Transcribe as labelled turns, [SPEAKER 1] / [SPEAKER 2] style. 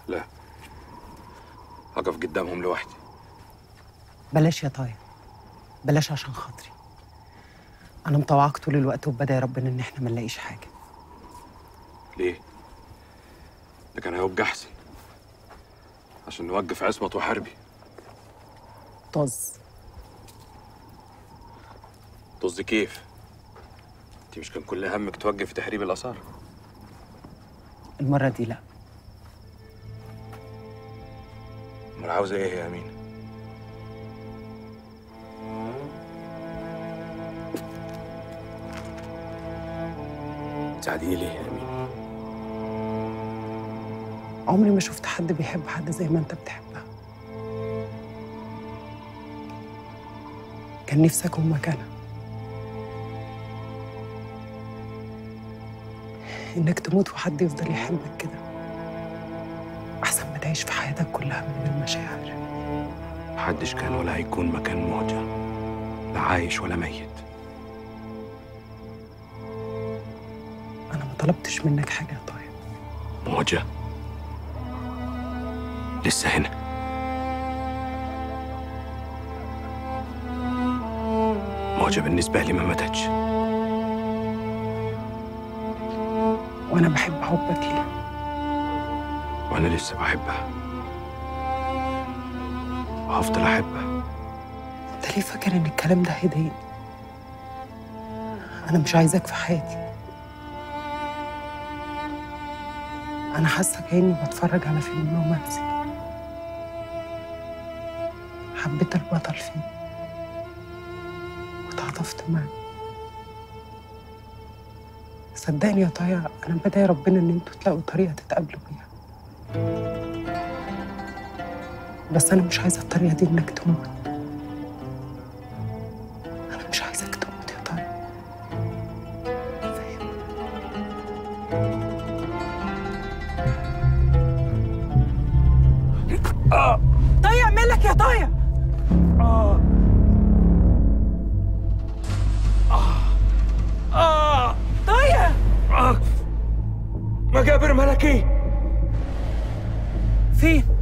[SPEAKER 1] لا هقف قدامهم لوحدي
[SPEAKER 2] بلاش يا طايا بلاش عشان خاطري انا مطوعاك طول الوقت وبدعي ربنا ان احنا ما نلاقيش حاجه
[SPEAKER 1] ليه؟ ده كان هيبقى احسن عشان نوقف عصمت وحربي
[SPEAKER 2] طز
[SPEAKER 1] طز كيف؟ انت مش كان كل همك توقف تحريب الاثار؟
[SPEAKER 2] المره دي لا
[SPEAKER 1] امال عاوزه ايه يا امين؟ تساعديني ليه يا امين؟
[SPEAKER 2] عمري ما شفت حد بيحب حد زي ما انت بتحبها كان نفسي اكون مكانها انك تموت وحد يفضل يحبك كده احسن ما تعيش في حياتك كلها من غير مشاعر
[SPEAKER 1] محدش كان ولا هيكون مكان موجة لا عايش ولا ميت
[SPEAKER 2] انا ما طلبتش منك حاجه يا طيب
[SPEAKER 1] موجة لسه هنا موجة بالنسبة لي ما ماتتش
[SPEAKER 2] وانا بحب حبك ليها
[SPEAKER 1] وأنا لسه بحبها وهفضل أحبها
[SPEAKER 2] انت ليه فاكر ان الكلام ده هيضايقني انا مش عايزاك في حياتي انا حاسه كاني بتفرج على فيلم رومانسي حبيت البطل فيه وتعاطفت معاه صدقني يا طايع انا بدعي ربنا ان انتوا تلاقوا طريقه تتقابلوا بيها بس انا مش عايزه الطريقه دي انك تموت انا مش عايزك تموت يا طايع فاهم طايع مالك يا طايع طايع
[SPEAKER 1] مقابر ملكي
[SPEAKER 2] فين